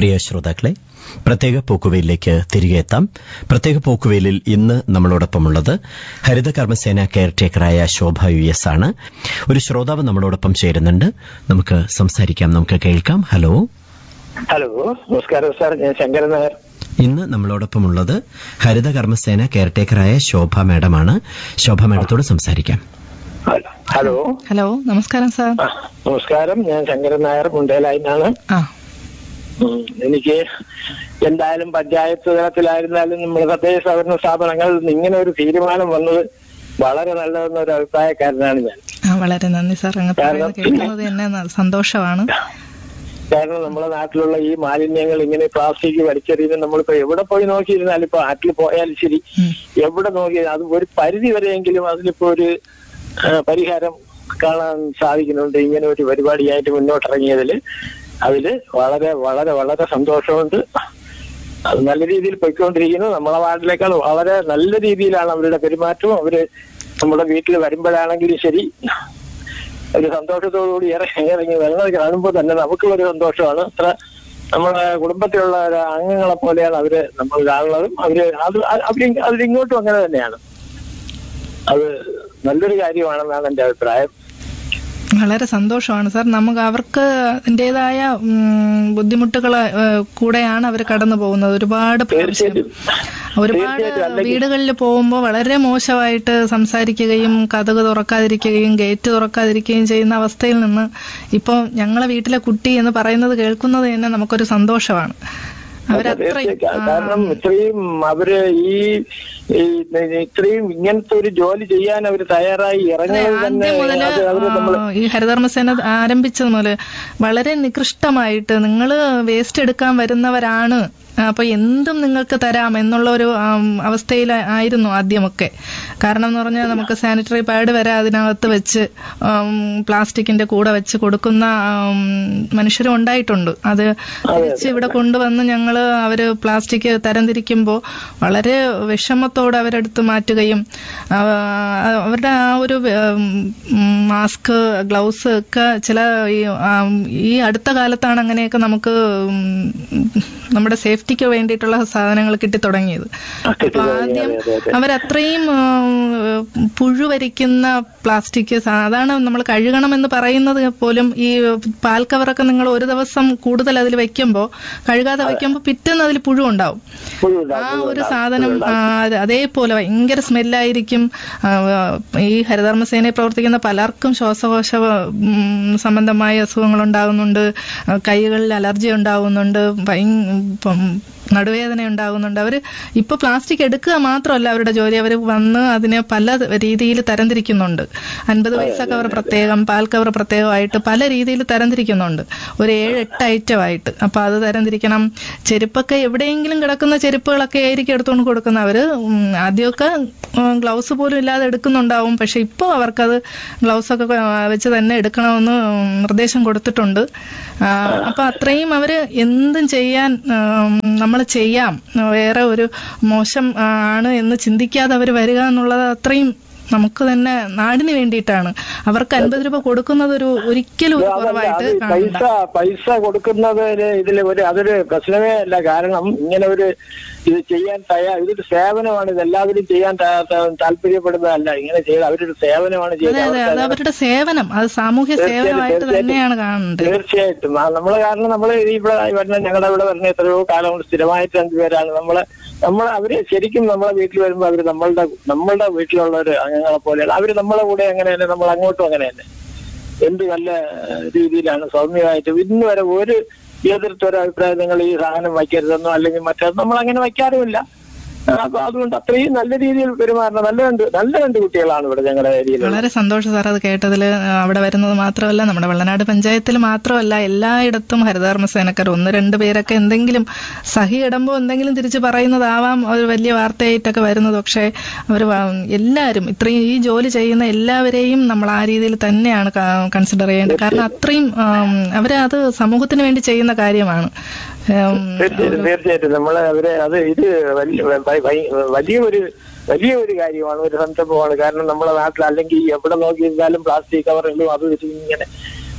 പ്രിയ ശ്രോതാക്കളെ പ്രത്യേക പോക്കുവയിലേക്ക് തിരികെ എത്താം പ്രത്യേക പോക്കുവയിലിൽ ഇന്ന് നമ്മളോടൊപ്പമുള്ളത് ഹരിത കർമ്മസേന കെയർടേക്കറായ ശോഭ യു എസ് ആണ് ഒരു ശ്രോതാവ് നമ്മളോടൊപ്പം ചേരുന്നുണ്ട് നമുക്ക് സംസാരിക്കാം നമുക്ക് കേൾക്കാം ഹലോ ഹലോ നമസ്കാരം സാർ ഞാൻ ശങ്കരൻ നായർ ഇന്ന് നമ്മളോടൊപ്പമുള്ളത് ഹരിത കർമ്മസേന കെയർടേക്കറായ ശോഭ മാഡമാണ് ശോഭ മാഡത്തോട് സംസാരിക്കാം ഹലോ ഹലോ ഹലോ നമസ്കാരം സാർ ആ, നമസ്കാരം ഞാൻ ശങ്കരൻ നായർ മുണ്ടേലായിന്നാണ് ആ ഉം, എനിക്ക് എന്തായാലും പഞ്ചായത്ത് തലത്തിലായിരുന്നാലും നമ്മുടെ തദ്ദേശ സ്വയംഭരണ സ്ഥാപനങ്ങളിൽ നിന്ന് ഇങ്ങനെ ഒരു തീരുമാനം വന്നത് വളരെ നല്ലതെന്ന ഒരു അഭിപ്രായക്കാരനാണ് ഞാൻ ആ വളരെ നന്ദി സാർ അങ്ങ് പറയുന്നത് കേൾക്കുന്നത് തന്നെ ന- സന്തോഷമാണ് കാരണം നമ്മുടെ നാട്ടിലുള്ള ഈ മാലിന്യങ്ങൾ ഇങ്ങനെ പ്ലാസ്റ്റിക് വലിച്ചെറിയുന്നത് നമ്മളിപ്പോ എവിടെ പോയി നോക്കിയിരുന്നാലും ഇപ്പൊ നാട്ടിൽ പോയാലും ശരി ഉം. എവിടെ നോക്കി അത് ഒരു പരിധി വരെയെങ്കിലും അതിലിപ്പോ ഒരു ആ, പരിഹാരം കാണാൻ സാധിക്കുന്നുണ്ട് ഇങ്ങനെ ഒരു പരിപാടിയായിട്ട് മുന്നോട്ടിറങ്ങിയതിൽ അതില് വളരെ വളരെ വളരെ സന്തോഷമുണ്ട് അത് നല്ല രീതിയിൽ പോയിക്കൊണ്ടിരിക്കുന്നു നമ്മളെ വാർഡിലേക്കാൾ വളരെ നല്ല രീതിയിലാണ് അവരുടെ പെരുമാറ്റവും അവര് നമ്മുടെ വീട്ടിൽ വരുമ്പോഴാണെങ്കിലും ശരി ഒരു സന്തോഷത്തോടുകൂടി ഇറങ്ങി ഇറങ്ങി വരുന്നത് കാണുമ്പോൾ തന്നെ നമുക്കും ഒരു സന്തോഷമാണ് അത്ര നമ്മുടെ കുടുംബത്തിലുള്ള ഒരു അംഗങ്ങളെ പോലെയാണ് അവര് നമ്മൾ കാണുന്നതും അവര് അത് അവര് അവരിങ്ങോട്ടും അങ്ങനെ തന്നെയാണ് അത് നല്ലൊരു കാര്യമാണെന്നാണ് എന്റെ അഭിപ്രായം വളരെ സന്തോഷമാണ് സാർ നമുക്ക് അവർക്ക് അതിൻ്റെതായ ബുദ്ധിമുട്ടുകൾ കൂടെയാണ് അവർ കടന്നു പോകുന്നത് ഒരുപാട് പ്രാവശ്യം തീർച്ചയായിട്ടും ഒരുപാട് തീർച്ചയായിട്ടും. അല്ലെങ്കിൽ- വീടുകളിൽ പോകുമ്പോൾ വളരെ മോശമായിട്ട് സംസാരിക്കുകയും കഥക് തുറക്കാതിരിക്കുകയും ഗേറ്റ് തുറക്കാതിരിക്കുകയും ചെയ്യുന്ന അവസ്ഥയിൽ നിന്ന് ഇപ്പോൾ ഞങ്ങളെ വീട്ടിലെ കുട്ടി എന്ന് പറയുന്നത് കേൾക്കുന്നത് തന്നെ നമുക്കൊരു സന്തോഷമാണ് അവരത്രയും തീർച്ചയായിട്ടും. കാരണം ഇത്രയും അവര് ഈ ഈ ഇത്രയും ഇങ്ങനത്തെ ഒരു ജോലി ചെയ്യാൻ അവർ തയ്യാറായി ഇറങ്ങിയത് തന്നെ ആദ്യം മുതല് അത് അവര് നമ്മള് ആ, ഈ ഹരിതകർമ്മസേന ആരംഭിച്ചത് മുതല് വളരെ നികൃഷ്ടമായിട്ട് നിങ്ങൾ വേസ്റ്റ് എടുക്കാൻ വരുന്നവരാണ് അപ്പൊ എന്തും നിങ്ങൾക്ക് തരാം എന്നുള്ള ഒരു അവസ്ഥയിൽ ആയിരുന്നു ആദ്യമൊക്കെ കാരണം എന്ന് പറഞ്ഞാൽ നമുക്ക് സാനിറ്ററി പാഡ് വരെ അതിനകത്ത് വെച്ച് ആം, പ്ലാസ്റ്റിക്കിന്റെ കൂടെ വെച്ച് കൊടുക്കുന്ന ആം, മനുഷ്യരും ഉണ്ടായിട്ടുണ്ട് അത് തിരിച്ച് ഇവിടെ കൊണ്ടുവന്ന് ഞങ്ങൾ അവര് പ്ലാസ്റ്റിക് തരംതിരിക്കുമ്പോൾ വളരെ വിഷമത്തോടെ അവരെടുത്ത് മാറ്റുകയും ആ, അവരുടെ ആ ഒരു മാസ്ക് ഗ്ലൗസ് ഒക്കെ ചില ഈ, ആം, ഈ അടുത്ത കാലത്താണ് അങ്ങനെയൊക്കെ നമുക്ക് ഉം, നമ്മുടെ സേഫ്റ്റിക്ക് വേണ്ടിയിട്ടുള്ള സാധനങ്ങൾ കിട്ടിത്തുടങ്ങിയത് അപ്പൊ ആദ്യം അവരത്രയും ഉം, പുഴുവരിക്കുന്ന പ്ലാസ്റ്റിക് സാ- അതാണ് നമ്മൾ കഴുകണമെന്ന് പറയുന്നത് പോലും ഈ പാൽ കവറൊക്കെ നിങ്ങൾ ഒരു ദിവസം കൂടുതൽ അതിൽ വെക്കുമ്പോൾ കഴുകാതെ വെക്കുമ്പോൾ പിറ്റേന്ന് അതിൽ പുഴു ഉണ്ടാവും പുഴുണ്ടാവും, ആ ഒരു സാധനം ആ, അത് അതേപോലെ ഭയങ്കര സ്മെല്ലായിരിക്കും ആ, ഈ ഹരിതകർമ്മസേനയിൽ പ്രവർത്തിക്കുന്ന പലർക്കും ശ്വാസകോശ ഉം, സംബന്ധമായ അസുഖങ്ങൾ ഉണ്ടാകുന്നുണ്ട് ആ, കൈകളിൽ അലർജി ഉണ്ടാകുന്നുണ്ട് ഭയ- ഇപ്പം നടുവേദന ഉണ്ടാകുന്നുണ്ട് അവർ ഇപ്പൊ പ്ലാസ്റ്റിക് എടുക്കുക മാത്രമല്ല അവരുടെ ജോലി അവർ വന്ന് അതിനെ പല രീതിയിൽ തരംതിരിക്കുന്നുണ്ട് അൻപത് പൈസ കവർ പ്രത്യേകം പാൽ കവർ പ്രത്യേകമായിട്ട് പല രീതിയിൽ തരംതിരിക്കുന്നുണ്ട് ഒരു ഏഴ് എട്ട് ഐറ്റം ആയിട്ട് അപ്പൊ അത് തരംതിരിക്കണം ചെരുപ്പൊക്കെ എവിടെയെങ്കിലും കിടക്കുന്ന ചെരുപ്പുകളൊക്കെ ആയിരിക്കും എടുത്തുകൊണ്ട് കൊടുക്കുന്നവര് ഉം, ആദ്യമൊക്കെ ഗ്ലൗസ് പോലും ഇല്ലാതെ എടുക്കുന്നുണ്ടാവും പക്ഷെ ഇപ്പോൾ അവർക്കത് ഗ്ലൗസ് ഒക്കെ വെച്ച് തന്നെ എടുക്കണമെന്ന് നിർദ്ദേശം കൊടുത്തിട്ടുണ്ട് ആ, അപ്പൊ അത്രയും അവര് എന്തും ചെയ്യാൻ നമ്മൾ ചെയ്യാം വേറെ ഒരു മോശം ആ, ആണ് എന്ന് ചിന്തിക്കാതെ അവർ വരിക എന്നുള്ളത് അത്രയും നമുക്ക് തന്നെ നാടിന് വേണ്ടിയിട്ടാണ് അവർക്ക് അൻപത് രൂപ കൊടുക്കുന്നത് ഒരു ഒരിക്കലും ഒരു അതല്ല, കുറവായിട്ട് അത് കാണണ്ട പൈസ പൈസ കൊടുക്കുന്നതിന് ഇതിൽ ഒരു അതൊരു പ്രശ്നമേ അല്ല കാരണം ഇങ്ങനെ ഒരു ഇത് ചെയ്യാൻ തയ്യാർ ഇതൊരു സേവനമാണ് ഇത് എല്ലാവരും ചെയ്യാൻ താ- താ- താല്പര്യപ്പെടുന്നതല്ല ഇങ്ങനെ ചെയ്ത് അവരൊരു സേവനമാണ് അതെ ചെയ്യുന്നത് അതെ അത് അവർക്ക് അവരുടെ സേവനം അത് സാമൂഹ്യ തീർച്ചയായിട്ടും, സേവനമായിട്ട് തീർച്ചയായിട്ടും. തന്നെയാണ് കാണേണ്ടത് തീർച്ചയായിട്ടും ആ, നമ്മള് കാരണം നമ്മൾ ഇവിടെ വരുന്ന ഞങ്ങളുടെ ഇവിടെ വരുന്ന എത്രയോ കാലം കൊണ്ട് സ്ഥിരമായിട്ട് രണ്ടുപേരാണ് നമ്മള് നമ്മൾ അവര് ശരിക്കും നമ്മളെ വീട്ടിൽ വരുമ്പോൾ അവര് നമ്മളുടെ നമ്മളുടെ വീട്ടിലുള്ള ഒരു അംഗങ്ങളെ പോലെയാണ് അവര് നമ്മളെ കൂടെ അങ്ങനെ തന്നെ നമ്മൾ അങ്ങോട്ടും അങ്ങനെ തന്നെ എന്ത് നല്ല ഏഹ്, രീതിയിലാണ് സൗമ്യമായിട്ട് ഇന്ന് വരെ ഒരു എതിർത്ത അഭിപ്രായം നിങ്ങൾ ഈ സാധനം വയ്ക്കരുതെന്നോ അല്ലെങ്കിൽ മറ്റേത് നമ്മൾ അങ്ങനെ വയ്ക്കാറുമില്ല ആ, അപ്പൊ അതുകൊണ്ട് അത്രയും നല്ല രീതിയിൽ പെരുമാറണം നല്ല രണ്ട് നല്ല രണ്ട് കുട്ടികളാണ് ഇവിടെ ഞങ്ങളുടെ ഏരിയയിൽ വളരെ സന്തോഷം സാർ അത് കേട്ടതിൽ അവിടെ വരുന്നത് മാത്രമല്ല നമ്മുടെ വെള്ളനാട് പഞ്ചായത്തിൽ മാത്രമല്ല എല്ലായിടത്തും ഹരിതകർമ്മ സേനക്കാർ ഒന്ന് രണ്ട് പേരൊക്കെ എന്തെങ്കിലും സഹി ഇടുമ്പോൾ എന്തെങ്കിലും തിരിച്ച് പറയുന്നതാവാം ഒരു വലിയ വാർത്തയായിട്ടൊക്കെ വരുന്നത് പക്ഷേ അവർ എല്ലാവരും ഇത്രയും ഈ ജോലി ചെയ്യുന്ന എല്ലാവരെയും നമ്മൾ ആ രീതിയിൽ തന്നെയാണ് കൺസിഡർ ചെയ്യേണ്ടത് കാരണം അത്രയും അവർ അത് സമൂഹത്തിന് വേണ്ടി ചെയ്യുന്ന കാര്യമാണ് ഉം, തീർച്ചയായിട്ടും തീർച്ചയായിട്ടും നമ്മള് അവരെ അത് ഇത് വലിയ വ- വ- വലിയ ഒരു വലിയ ഒരു കാര്യമാണ് ഒരു സംരംഭമാണ് കാരണം നമ്മുടെ നാട്ടിൽ അല്ലെങ്കിൽ എവിടെ നോക്കിയിരുന്നാലും പ്ലാസ്റ്റിക് കവറുകളും അത് ഇത് ഇങ്ങനെ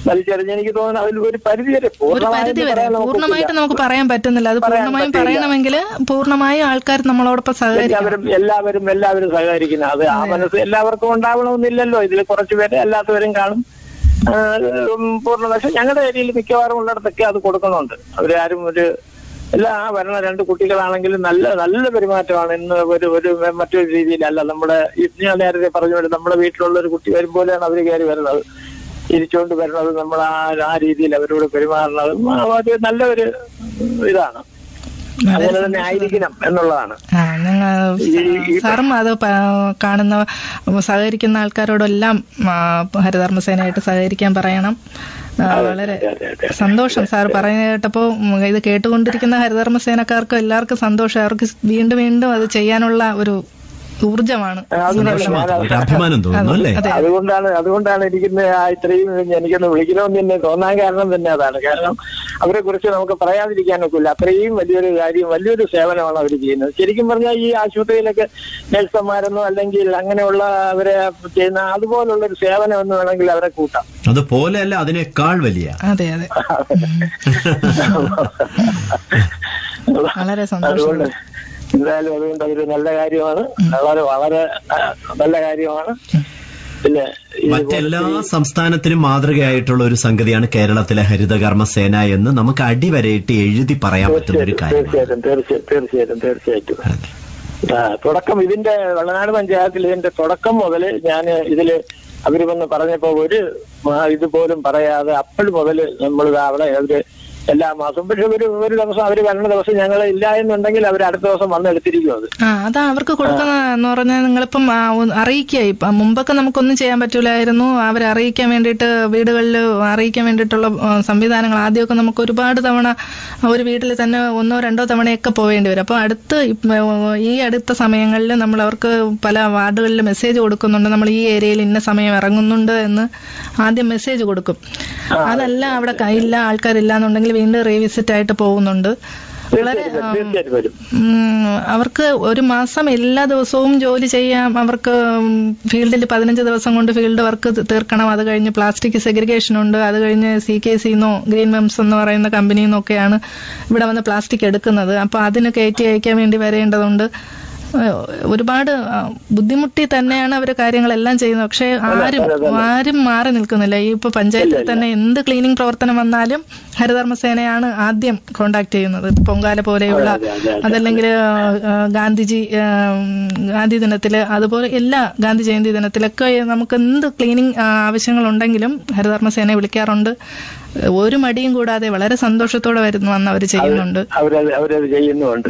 വലിച്ചെറിഞ്ഞ് എനിക്ക് തോന്നുന്നു അതിൽ ഒരു പരിധി വരെ ഒരു പൂർണ്ണമായും പരിധി വരെ പറയാൻ നമുക്ക് പൂർണ്ണമായിട്ട് നമുക്ക് പറയാൻ പറ്റുന്നില്ല അത് പറയാൻ പൂർണ്ണമായും പറ്റില്ല. പറയണമെങ്കിൽ പൂർണ്ണമായും ആൾക്കാർ നമ്മളോടൊപ്പം സഹകരിക്കണം എല്ലാവരും എല്ലാവരും എല്ലാവരും സഹകരിക്കുന്നത് അത് ആ മനസ്സ് എല്ലാവർക്കും ഉണ്ടാവണമെന്നില്ലല്ലോ ഇതിൽ കുറച്ച് പേര് അല്ലാത്തവരും കാണും ആ, ഉം, പൂർണ്ണ പക്ഷെ ഞങ്ങളുടെ ഏരിയയിൽ മിക്കവാറും ഉള്ളിടത്തൊക്കെ അത് കൊടുക്കുന്നുണ്ട് അവരാരും ഒരു എല്ലാ ആ വരണ രണ്ട് കുട്ടികളാണെങ്കിലും നല്ല നല്ല പെരുമാറ്റമാണ് ഇന്ന് ഒരു ഒരു മറ്റൊരു രീതിയിലല്ല നമ്മുടെ ഈ ഞാൻ നേരത്തെ പറഞ്ഞു പോലെ നമ്മുടെ വീട്ടിലുള്ള ഒരു കുട്ടി വരുമ്പോഴാണ് അവർ കയറി വരുന്നത് തിരിച്ചുകൊണ്ട് വരുന്നത് നമ്മൾ ആ ആ രീതിയിൽ അവരോട് പെരുമാറുന്നതും ആ, ഒരു നല്ല ഒരു ഇതാണ് അങ്ങനെ തന്നെ ആയിരിക്കണം എന്നുള്ളതാണ് ആ നിങ്ങൾ സാറും അത് പ- കാണുന്ന സഹകരിക്കുന്ന ആൾക്കാരോടെല്ലാം ആ, ഹരിതകർമ്മസേനയായിട്ട് സഹകരിക്കാൻ പറയണം ആ, വളരെ അതെ, അതെ. സന്തോഷം സാർ പറയുന്ന കേട്ടപ്പോ ഉം, ഇത് കേട്ടുകൊണ്ടിരിക്കുന്ന ഹരിതകർമ്മസേനക്കാർക്ക് എല്ലാവർക്കും സന്തോഷം അവർക്ക് വീണ്ടും വീണ്ടും അത് ചെയ്യാനുള്ള ഒരു ഊർജമാണ് അതുകൊണ്ടാണ് ഞാൻ ഒരു അഭിമാനം തോന്നുന്നു അല്ലേ അതെ അതുകൊണ്ടാണ് അതുകൊണ്ടാണ് എനിക്കിന്ന് ആ ഇത്രയും എനിക്കൊന്ന് വിളിക്കണമെന്ന് തന്നെ തോന്നാൻ കാരണം തന്നെ അതാണ് കാരണം അവരെ കുറിച്ച് നമുക്ക് പറയാതിരിക്കാൻ ഒക്കില്ല അത്രയും വലിയൊരു കാര്യം വലിയൊരു സേവനമാണ് അവർ ചെയ്യുന്നത് ശരിക്കും പറഞ്ഞാൽ ഈ ആശുപത്രിയിലൊക്കെ നഴ്സന്മാരെന്നോ അല്ലെങ്കിൽ അങ്ങനെയുള്ള അവരെ ചെയ്യുന്ന അതുപോലുള്ള ഒരു സേവനം എന്ന് വേണമെങ്കിൽ അവരെ കൂട്ടാം അതുപോലെ അല്ല അതിനേക്കാൾ വലിയ അതെ അതെ വളരെ സന്തോഷം അതുകൊണ്ട് എന്തായാലും അതുകൊണ്ട് അതൊരു നല്ല കാര്യമാണ് വളരെ വളരെ ആ, നല്ല കാര്യമാണ് പിന്നെ ഈ മറ്റെല്ലാ സംസ്ഥാനത്തിനും മാതൃകയായിട്ടുള്ള ഒരു സംഗതിയാണ് കേരളത്തിലെ ഹരിതകർമ്മ സേന എന്ന് നമുക്ക് അടിവരയിട്ട് എഴുതി പറയാൻ പറ്റുന്ന ഒരു കാര്യം തീർച്ചയായിട്ടും തീർച്ചയായും തീർച്ചയായിട്ടും തീർച്ചയായിട്ടും ആ, തുടക്കം ഇതിന്റെ വെള്ളനാട് പഞ്ചായത്തിൽ ഇതിന്റെ തുടക്കം മുതൽ ഞാൻ ഇതില് അവര് വന്ന് പറഞ്ഞപ്പോ ഒരു ആ, ഇതുപോലും പറയാതെ അപ്പോൾ മുതൽ നമ്മൾ അവിടെ അവര് എല്ലാ മാസവും പക്ഷെ ഒരു ഒരു ദിവസം അവര് വരുന്ന ദിവസം ഞങ്ങൾ ഇല്ല എന്നുണ്ടെങ്കിൽ അവർ അടുത്ത ദിവസം വന്ന് എടുത്തിരിക്കും അത് ആ അതാ അവർക്ക് കൊടുക്കുന്ന എന്ന് പറഞ്ഞാൽ നിങ്ങളിപ്പം ആ, ഒന്ന് അറിയിക്കുക ഇപ്പം മുമ്പൊക്കെ നമുക്കൊന്നും ചെയ്യാൻ പറ്റൂലായിരുന്നു അവരെ അറിയിക്കാൻ വേണ്ടിയിട്ട് വീടുകളിൽ അറിയിക്കാൻ വേണ്ടിയിട്ടുള്ള ആ, സംവിധാനങ്ങൾ ആദ്യമൊക്കെ നമുക്ക് ഒരുപാട് തവണ ഒരു വീട്ടിൽ തന്നെ ഒന്നോ രണ്ടോ തവണയൊക്കെ പോവേണ്ടി വരും അപ്പോൾ അടുത്ത് ഇപ്പ- ഈ അടുത്ത സമയങ്ങളിൽ നമ്മൾ അവർക്ക് പല വാർഡുകളിൽ മെസ്സേജ് കൊടുക്കുന്നുണ്ട് നമ്മൾ ഈ ഏരിയയിൽ ഇന്ന സമയം ഇറങ്ങുന്നുണ്ട് എന്ന് ആദ്യം മെസ്സേജ് കൊടുക്കും അതല്ല അവിടെ കയ്യില്ല ആൾക്കാരില്ല എന്നുണ്ടെങ്കിൽ വീണ്ടും റീവിസിറ്റ് ആയിട്ട് പോകുന്നുണ്ട് വളരെ തീർച്ചയായിട്ടും തീർച്ചയായിട്ടും വരും ഉം, അവർക്ക് ഒരു മാസം എല്ലാ ദിവസവും ജോലി ചെയ്യാം അവർക്ക് ഫീൽഡിൽ പതിനഞ്ച് ദിവസം കൊണ്ട് ഫീൽഡ് വർക്ക് തീർക്കണം അത് കഴിഞ്ഞ് പ്ലാസ്റ്റിക് സെഗ്രിഗേഷൻ ഉണ്ട് അത് കഴിഞ്ഞ് സി കെ സിന്നോ ഗ്രീൻ മെംസ് എന്ന് പറയുന്ന കമ്പനിയിൽ നിന്നൊക്കെയാണ് ഇവിടെ വന്ന് പ്ലാസ്റ്റിക് എടുക്കുന്നത് അപ്പോൾ അതിന് കയറ്റി അയക്കാൻ വേണ്ടി വരേണ്ടതുണ്ട് ഏഹ്, ഒരുപാട് ആ, ബുദ്ധിമുട്ടി തന്നെയാണ് അവർ കാര്യങ്ങളെല്ലാം ചെയ്യുന്നത് പക്ഷേ ആരും ആരും മാറി നിൽക്കുന്നില്ല ഈ ഇപ്പൊ പഞ്ചായത്തിൽ തന്നെ എന്ത് ക്ലീനിങ് പ്രവർത്തനം വന്നാലും ഹരിതകർമ്മസേനയാണ് ആദ്യം കോണ്ടാക്ട് ചെയ്യുന്നത് പൊങ്കാല പോലെയുള്ള അതെ, അതെ, അതെ. അതല്ലെങ്കിൽ ഗാന്ധിജി ആ, ഗാന്ധി ദിനത്തില് അതുപോലെ എല്ലാ ഗാന്ധി ജയന്തി ദിനത്തിലൊക്കെ നമുക്ക് എന്ത് ക്ലീനിങ് ആവശ്യങ്ങളുണ്ടെങ്കിലും ഹരിതകർമ്മസേനയെ വിളിക്കാറുണ്ട് ഒരു മടിയും കൂടാതെ വളരെ സന്തോഷത്തോടെ വരുന്നു വന്ന് അവർ ചെയ്യുന്നുണ്ട് അവരത് അവരത് ചെയ്യുന്നുമുണ്ട്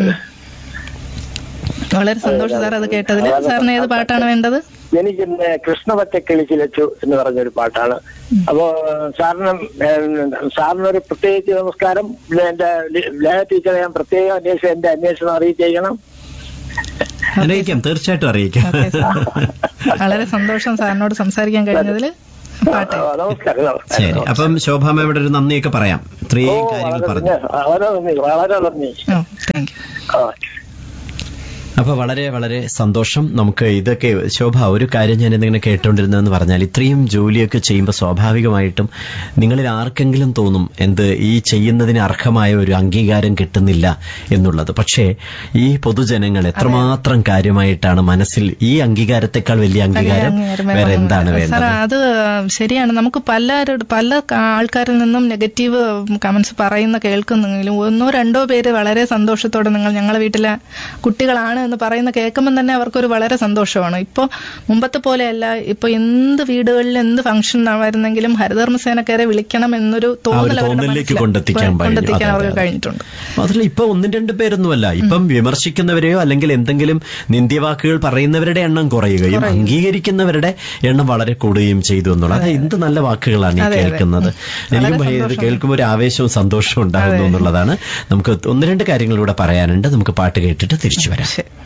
വളരെ സന്തോഷം സാർ അത് കേട്ടതിൽ സാറിന് ഏത് പാട്ടാണ് വേണ്ടത് എനിക്ക് ഇന്ന് കൃഷ്ണപച്ച കിളിച്ചിലച്ചു എന്ന് പറഞ്ഞൊരു പാട്ടാണ് അപ്പോ സാറിന് സാറിനൊരു പ്രത്യേകിച്ച് നമസ്കാരം പിന്നെ എന്റെ ലി- ലയ ടീച്ചറെ ഞാൻ പ്രത്യേകം അന്വേഷണം എന്റെ അന്വേഷണം അറിയിച്ചേക്കണം അറിയിക്കാം തീർച്ചയായിട്ടും അറിയിക്കാം ഓക്കെ സാർ വളരെ സന്തോഷം സാറിനോട് സംസാരിക്കാൻ കഴിഞ്ഞതിൽ പാട്ട് ആ, നമസ്കാരം ശരി നമസ്കാരം അപ്പം ശോഭാമയുടെ ഒരു നന്ദിയൊക്കെ പറയാം ഓ ഇത്രയും കാര്യങ്ങൾ വളരെ പറഞ്ഞു നന്ദി വളരെ നന്ദി വളരെ നന്ദി ഓ താങ്ക് യു ആ അപ്പൊ വളരെ വളരെ സന്തോഷം നമുക്ക് ഇതൊക്കെ ശോഭ ഒരു കാര്യം ഞാൻ എന്തെങ്കിലും കേട്ടോണ്ടിരുന്നതെന്ന് പറഞ്ഞാൽ ഇത്രയും ജോലിയൊക്കെ ചെയ്യുമ്പോൾ സ്വാഭാവികമായിട്ടും നിങ്ങളിൽ ആർക്കെങ്കിലും തോന്നും എന്ത് ഈ ചെയ്യുന്നതിന് അർഹമായ ഒരു അംഗീകാരം കിട്ടുന്നില്ല എന്നുള്ളത് പക്ഷേ ഈ പൊതുജനങ്ങൾ എത്രമാത്രം കാര്യമായിട്ടാണ് മനസ്സിൽ ഈ അംഗീകാരത്തെക്കാൾ വലിയ അംഗീകാരം വേറെ എന്താണ് സാർ വേണ്ടത് അത് ശരിയാണ് നമുക്ക് പലരുടെ പല ക- ആൾക്കാരിൽ നിന്നും നെഗറ്റീവ് കമന്റ്സ് പറയുന്ന കേൾക്കുന്നെങ്കിലും ഒന്നോ രണ്ടോ പേര് വളരെ സന്തോഷത്തോടെ നിങ്ങൾ ഞങ്ങളെ വീട്ടിലെ കുട്ടികളാണ് എന്ന് പറയുന്ന കേൾക്കുമ്പോൾ തന്നെ അവർക്കൊരു വളരെ സന്തോഷമാണ് ഇപ്പോൾ മുമ്പത്തെ പോലെയല്ല ഇപ്പോൾ എന്ത് വീടുകളിൽ എന്ത് ഫംഗ്ഷൻ വരുന്നെങ്കിലും ഹരിതകർമ്മസേനക്കാരെ വിളിക്കണം എന്നൊരു തോന്നൽ അവരുടെ തോന്നലിലേക്ക് മനസ്സിൽ കൊണ്ടെത്തിക്കാൻ കഴിഞ്ഞു. കൊണ്ടെത്തിക്കാൻ അതെ, അവർക്ക് അതെ. കഴിഞ്ഞിട്ടുണ്ട് മാത്രമല്ല ഇപ്പൊ ഒന്നും രണ്ട് പേരൊന്നുമല്ല ഇപ്പം വിമർശിക്കുന്നവരെയോ അല്ലെങ്കിൽ എന്തെങ്കിലും നിന്ദ്യവാക്കുകൾ പറയുന്നവരുടെ എണ്ണം കുറയുകയും അംഗീകരിക്കുന്നവരുടെ എണ്ണം വളരെ കൂടുകയും ചെയ്തു എന്നുള്ളത് അത് എന്ത് നല്ല വാക്കുകളാണ് ഈ അതെ, അതെ. കേൾക്കുന്നത് എനിക്കും ഭയ- ഇത് കേൾക്കുമ്പോൾ ഒരു ആവേശവും സന്തോഷവും ഉണ്ടാകുന്നു എന്നുള്ളതാണ് നമുക്ക് ഒന്ന് രണ്ട് കാര്യങ്ങളിലൂടെ പറയാനുണ്ട് നമുക്ക് പാട്ട് കേട്ടിട്ട് തിരിച്ചു വരാം ശരി